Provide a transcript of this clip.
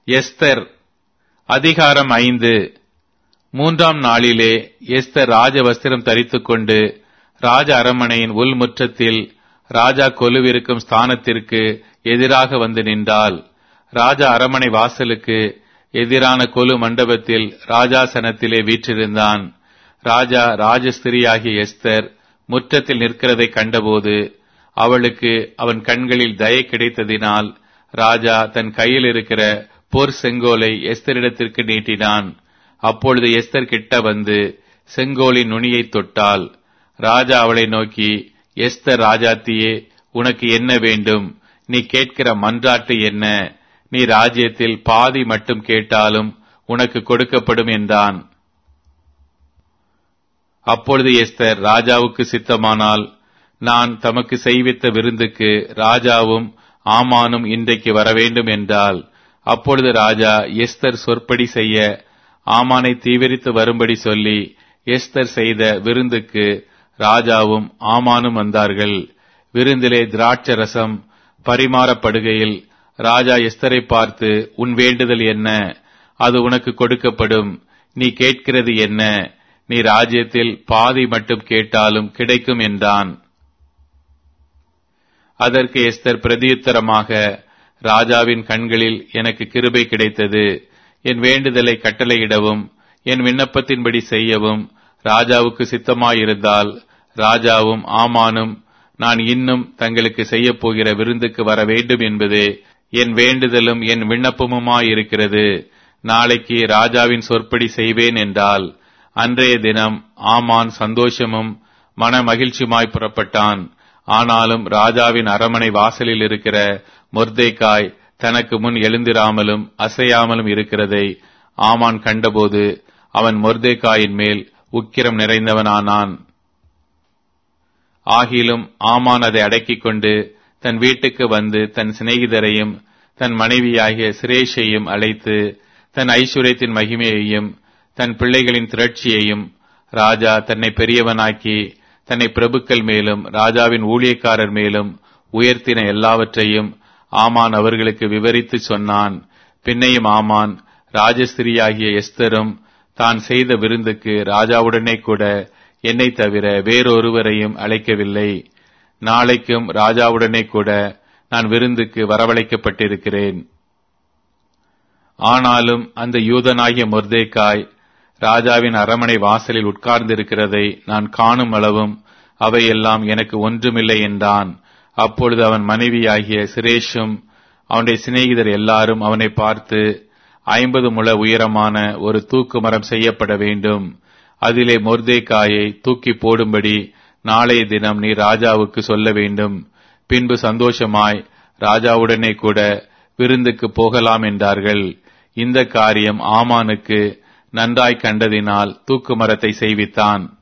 Esther அதிகாரம் ஐந்து மூன்றாம் நாளிலே எஸ்தர் ராஜ வஸ்திரம் தரித்துக்கொண்டு ராஜ அரண்மனையின் உள்முற்றத்தில் ராஜா கொலுவிருக்கும் ஸ்தானத்திற்கு எதிராக வந்து நின்றாள் ராஜா அரண்மனை வாசலுக்கு எதிரான கொலு மண்டபத்தில் ராஜாசனத்திலே வீற்றிருந்தான் ராஜா ராஜஸ்திரியாகிய எஸ்தர் முற்றத்தில் நிற்கிறதை கண்டபோது அவளுக்கு அவன் கண்களில் தயை கிடைத்ததினால் ராஜா தன் கையில் இருக்கிற போர் செங்கோலை எஸ்தரிடத்திற்கு நீட்டினான் அப்பொழுது எஸ்தர் கிட்ட வந்து செங்கோலின் நுனியை தொட்டாள் ராஜா அவளை நோக்கி எஸ்தர் ராஜாத்தியே உனக்கு என்ன வேண்டும் நீ கேட்கிற மன்றாட்டு என்ன நீ ராஜ்யத்தில் பாதி மட்டும் கேட்டாலும் உனக்கு கொடுக்கப்படும் என்றான் அப்பொழுது எஸ்தர் ராஜாவுக்கு சித்தமானால் நான் தமக்கு செய்வித்த விருந்துக்கு ராஜாவும் ஆமானும் இன்றைக்கு வரவேண்டும் என்றால் அப்பொழுது ராஜா எஸ்தர் சொற்படி செய்ய ஆமானை தீவிரித்து வரும்படி சொல்லி எஸ்தர் செய்த விருந்துக்கு ராஜாவும் ஆமானும் வந்தார்கள் விருந்திலே திராட்சரசம் பரிமாறப்படுகையில் ராஜா எஸ்தரை பார்த்து உன் வேண்டுதல் என்ன அது உனக்கு கொடுக்கப்படும் நீ கேட்கிறது என்ன நீ ராஜ்யத்தில் பாதி மட்டும் கேட்டாலும் கிடைக்கும் என்றான் அதற்கு எஸ்தர் பிரதியுத்தரமாக ராஜாவின் கண்களில் எனக்கு கிருபை கிடைத்தது என் வேண்டுதலை கட்டளையிடவும் என் விண்ணப்பத்தின்படி செய்யவும் ராஜாவுக்கு சித்தமாயிருந்தால் ராஜாவும் ஆமானும் நான் இன்னும் தங்களுக்கு செய்யப் போகிற விருந்துக்கு வர வேண்டும் என்பதே என் வேண்டுதலும் என் விண்ணப்பமுமாயிருக்கிறது நாளைக்கு ராஜாவின் சொற்படி செய்வேன் என்றால் அன்றைய தினம் ஆமான் சந்தோஷமும் மன மகிழ்ச்சியுமாய் புறப்பட்டான் ஆனாலும் ராஜாவின் அரமனை வாசலில் இருக்கிற மொர்தேக்காய் தனக்கு முன் எழுந்திராமலும் அசையாமலும் இருக்கிறதை ஆமான் கண்டபோது அவன் மொர்தேக்காயின் மேல் உக்கிரம் நிறைந்தவனானான் ஆகிலும் ஆமான் அதை அடக்கிக் கொண்டு தன் வீட்டுக்கு வந்து தன் சிநேகிதரையும் தன் மனைவியாகிய சிரேஷையும் அழைத்து தன் ஐஸ்வர்யத்தின் மகிமையையும் தன் பிள்ளைகளின் திரட்சியையும் ராஜா தன்னை பெரியவனாக்கி தன்னை பிரபுக்கள் மேலும் ராஜாவின் ஊழியக்காரர் மேலும் உயர்த்தின எல்லாவற்றையும் ஆமான் அவர்களுக்கு விவரித்து சொன்னான் பின்னையும் ஆமான் ராஜஸ்திரியாகிய எஸ்தரும் தான் செய்த விருந்துக்கு ராஜாவுடனே கூட என்னை தவிர வேறொருவரையும் அழைக்கவில்லை நாளைக்கும் ராஜாவுடனே கூட நான் விருந்துக்கு வரவழைக்கப்பட்டிருக்கிறேன் ஆனாலும் அந்த யூதனாகிய மொர்தேக்காய் ராஜாவின் அரமனை வாசலில் உட்கார்ந்திருக்கிறதை நான் காணும் அளவும் அவையெல்லாம் எனக்கு ஒன்றுமில்லை என்றான் அப்பொழுது அவன் மனைவியாகிய சிரேஷும் அவனுடைய சிநேகிதர் எல்லாரும் அவனை பார்த்து ஐம்பது முழ உயரமான ஒரு தூக்கு மரம் செய்யப்பட வேண்டும் அதிலே மொர்தேக்காயை தூக்கி போடும்படி நாளைய தினம் நீ ராஜாவுக்கு சொல்ல வேண்டும் பின்பு சந்தோஷமாய் ராஜாவுடனே கூட விருந்துக்கு போகலாம் என்றார்கள் இந்த காரியம் ஆமானுக்கு நன்றாய் கண்டதினால் தூக்கு மரத்தை செய்வித்தான்